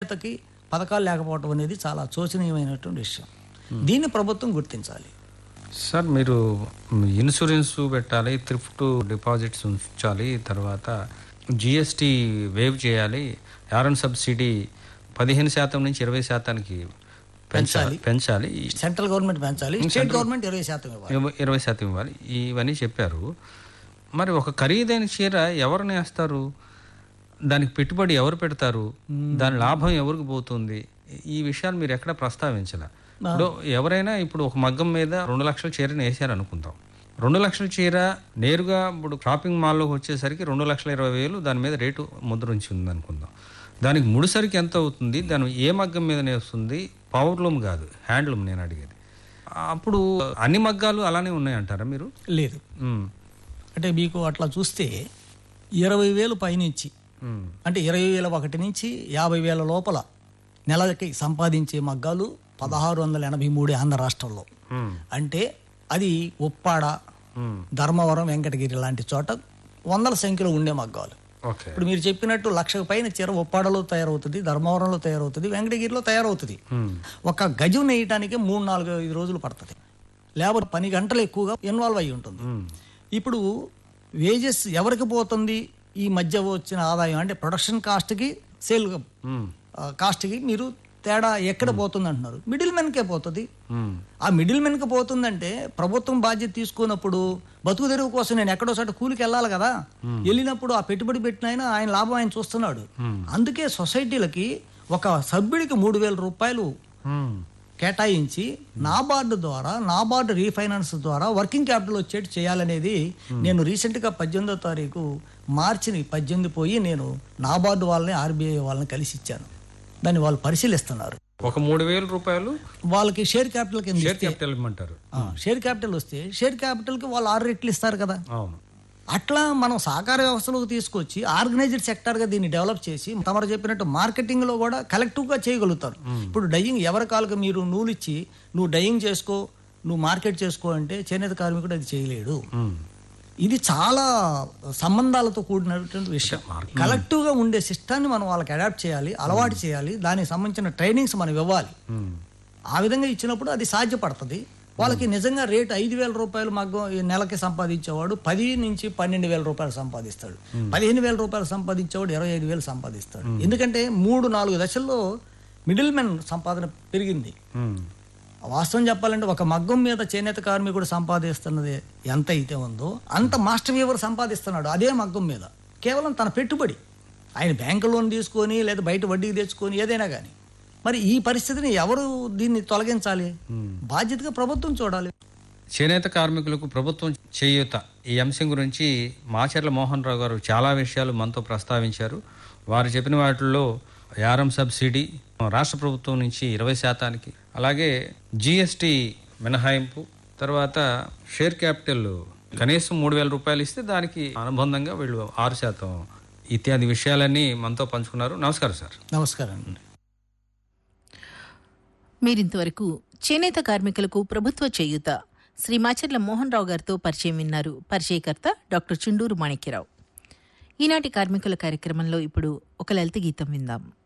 చేనేతకి పథకాలు లేకపోవడం అనేది చాలా శోచనీయమైనటువంటి విషయం దీన్ని ప్రభుత్వం గుర్తించాలి సార్ మీరు ఇన్సూరెన్స్ పెట్టాలి థ్రిఫ్ట్ డిపాజిట్స్ ఉంచాలి తర్వాత జిఎస్టీ వేవ్ చేయాలి యారన్ సబ్సిడీ పదిహేను శాతం నుంచి ఇరవై శాతానికి పెంచాలి పెంచాలి సెంట్రల్ గవర్నమెంట్ పెంచాలి స్టేట్ గవర్నమెంట్ ఇరవై శాతం ఇవ్వాలి ఇరవై- ఇరవై శాతం ఇవ్వాలి ఇవన్నీ చెప్పారు మరి ఒక ఖరీదైన చీర ఎవరు నేస్తారు దానికి పెట్టుబడి ఎవరు పెడతారు దాని లాభం ఎవరికి పోతుంది ఈ విషయాలు మీరు ఎక్కడ ప్రస్తావించాల ఇప్పుడు ఎవరైనా ఇప్పుడు ఒక మగ్గం మీద రెండు లక్షల చీరని వేసారు అనుకుందాం రెండు లక్షల చీర నేరుగా ఇప్పుడు షాపింగ్ మాల్లోకి వచ్చేసరికి రెండు లక్షల ఇరవై వేలు దాని మీద రేటు ముద్రించి ఉంది అనుకుందాం దానికి ముడిసరికి ఎంత అవుతుంది దాని ఏ మగ్గం మీద నేస్తుంది పవర్లూమ్ కాదు హ్యాండ్లూమ్ నేను అడిగేది అప్పుడు అన్ని మగ్గాలు అలానే ఉన్నాయంటారా మీరు లేదు ఉమ్, అంటే మీకు అట్లా చూస్తే ఇరవై వేలు పైనుంచి ఉమ్, అంటే ఇరవై వేల ఒకటి నుంచి యాభై వేల లోపల నెలకి సంపాదించే మగ్గాలు పదహారు వందల ఎనభై మూడు ఆంధ్ర రాష్ట్రంలో ఉమ్, అంటే అది ఉప్పాడ ఉమ్. ధర్మవరం వెంకటగిరి లాంటి చోట వందల సంఖ్యలో ఉండే మగ్గాలు ఓకే ఇప్పుడు మీరు చెప్పినట్టు లక్షకు పైన చీర ఉప్పాడలో తయారవుతుంది ధర్మవరంలో తయారవుతుంది వెంకటగిరిలో తయారవుతుంది ఉమ్, ఒక గజం నేయటానికి మూడు నాలుగు ఐదు రోజులు పడుతుంది లేబర్ పని గంటలు ఎక్కువగా ఇన్వాల్వ్ అయి ఉంటుంది ఉమ్, ఇప్పుడు వేజెస్ ఎవరికి పోతుంది ఈ మధ్య వచ్చిన ఆదాయం అంటే ప్రొడక్షన్ కాస్ట్కి సేల్ ఉమ్, కాస్ట్కి మీరు తేడా ఎక్కడ పోతుంది అంటున్నారు మిడిల్ మెన్కే పోతుంది ఉమ్, ఆ మిడిల్ మెన్కి పోతుందంటే ప్రభుత్వం బాధ్యత తీసుకున్నప్పుడు బతుకు తెరువు కోసం నేను ఎక్కడో చోట కూలికి వెళ్ళాలి కదా వెళ్ళినప్పుడు ఆ పెట్టుబడి పెట్టిన ఆయన ఆయన లాభం ఆయన చూస్తున్నాడు అందుకే సొసైటీలకి ఒక సభ్యుడికి మూడు వేల రూపాయలు ఉమ్, కేటాయించి నాబార్డు ద్వారా నాబార్డు రీఫైనాన్స్ ద్వారా వర్కింగ్ క్యాపిటల్ వచ్చేట్టు చేయాలనేది నేను రీసెంట్గా పద్దెనిమిదో తారీఖు మార్చిని పద్దెనిమిది పోయి నేను నాబార్డు వాళ్ళని ఆర్బీఐ వాళ్ళని కలిసి ఇచ్చాను దాన్ని వాళ్ళు పరిశీలిస్తున్నారు ఒక మూడు వేల రూపాయలు వాళ్ళకి షేర్ క్యాపిటల్ కింద షేర్ క్యాపిటల్ ఇవ్వమంటారు ఆ, షేర్ క్యాపిటల్ వస్తే షేర్ క్యాపిటల్కి వాళ్ళు ఆరు రెట్లు ఇస్తారు కదా అవును అట్లా మనం సహకార వ్యవస్థలోకి తీసుకొచ్చి ఆర్గనైజ్డ్ సెక్టార్గా దీన్ని డెవలప్ చేసి తమరు చెప్పినట్టు మార్కెటింగ్లో కూడా కలెక్టివ్గా చేయగలుగుతారు ఇప్పుడు డయింగ్ ఎవరి కాళ్ళకి మీరు నూలు ఇచ్చి నువ్వు డయింగ్ చేసుకో నువ్వు మార్కెట్ చేసుకో అంటే చేనేత కార్మికుడు అది చేయలేడు ఉమ్, ఇది చాలా సంబంధాలతో కూడినటువంటి విషయం కలెక్టివ్గా ఉండే సిస్టాన్ని మనం వాళ్ళకి అడాప్ట్ చేయాలి అలవాటు చేయాలి దానికి సంబంధించిన ట్రైనింగ్స్ మనం ఇవ్వాలి ఉమ్, ఆ విధంగా ఇచ్చినప్పుడు అది సాధ్యపడుతుంది వాళ్ళకి నిజంగా రేట్ ఐదు వేల రూపాయలు మగ్గం ఈ నెలకి సంపాదించేవాడు పది నుంచి పన్నెండు వేల రూపాయలు సంపాదిస్తాడు పదిహేను వేల రూపాయలు సంపాదించేవాడు ఇరవై ఐదు వేలు సంపాదిస్తాడు ఎందుకంటే మూడు నాలుగు దశల్లో మిడిల్ మెన్ సంపాదన పెరిగింది ఉమ్, వాస్తవం చెప్పాలంటే ఒక మగ్గం మీద చేనేత కార్మికుడు సంపాదిస్తున్నది ఎంత అయితే ఉందో అంత మాస్టర్ వీవర్ సంపాదిస్తున్నాడు అదే మగ్గం మీద కేవలం తన పెట్టుబడి ఆయన బ్యాంకు లోన్ తీసుకొని లేదా బయట వడ్డీకి తెచ్చుకొని ఏదైనా కానీ మరి ఈ పరిస్థితిని ఎవరు దీన్ని తొలగించాలి బాధ్యతగా ప్రభుత్వం చూడాలి చేనేత కార్మికులకు ప్రభుత్వం చేయూత ఈ అంశం గురించి మాచర్ల మోహన్ రావు గారు చాలా విషయాలు మనతో ప్రస్తావించారు వారు చెప్పిన వాటిల్లో యారం సబ్సిడీ రాష్ట్ర ప్రభుత్వం నుంచి ఇరవై శాతానికి అలాగే జిఎస్టి మినహాయింపు తర్వాత షేర్ క్యాపిటల్ కనీసం మూడు వేల రూపాయలు ఇస్తే దానికి అనుబంధంగా వీళ్ళు ఆరు శాతం ఇత్యాది విషయాలన్నీ మనతో పంచుకున్నారు నమస్కారం సార్ నమస్కారం అండి మీరింతవరకు చేనేత కార్మికులకు ప్రభుత్వ చేయూత శ్రీ మాచర్ల మోహన్ రావు గారితో పరిచయం విన్నారు పరిచయకర్త డాక్టర్ చుండూరు మాణిక్యరావు ఈనాటి కార్మికుల కార్యక్రమంలో ఇప్పుడు ఒక లలిత గీతం విందాం